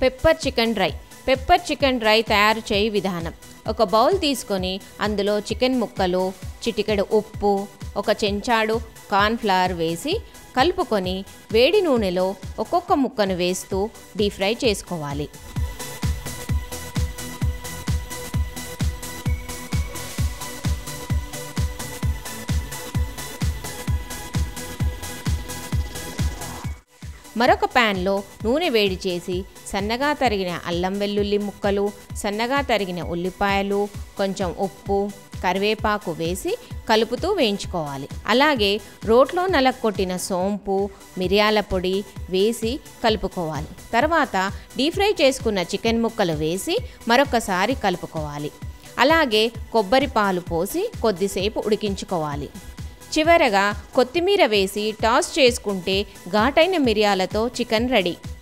pepper chicken dry pepper chicken dry తయారు చేయి విధానం ఒక బౌల్ తీసుకొని అందులో చికెన్ ముక్కలు చిటికెడు ఉప్పు ఒక చెంచాడు కార్న్ఫ్లవర్ వేసి కలుపుకొని వేడి నూనెలో ఒక్కొక్క ముక్కను వేస్తూ డీప్ ఫ్రై చేసుకోవాలి మరొక ప్యాన్లో నూనె వేడి చేసి సన్నగా తరిగిన అల్లం వెల్లుల్లి ముక్కలు సన్నగా తరిగిన ఉల్లిపాయలు కొంచెం ఉప్పు కరివేపాకు వేసి కలుపుతూ వేయించుకోవాలి అలాగే రోట్లో నలక్కొట్టిన సోంపు మిరియాల పొడి వేసి కలుపుకోవాలి తర్వాత డీప్ ఫ్రై చేసుకున్న చికెన్ ముక్కలు వేసి మరొకసారి కలుపుకోవాలి అలాగే కొబ్బరి పాలు పోసి కొద్దిసేపు ఉడికించుకోవాలి చివరగా కొత్తిమీర వేసి టాస్ చేసుకుంటే ఘాటైన మిరియాలతో చికెన్ రెడీ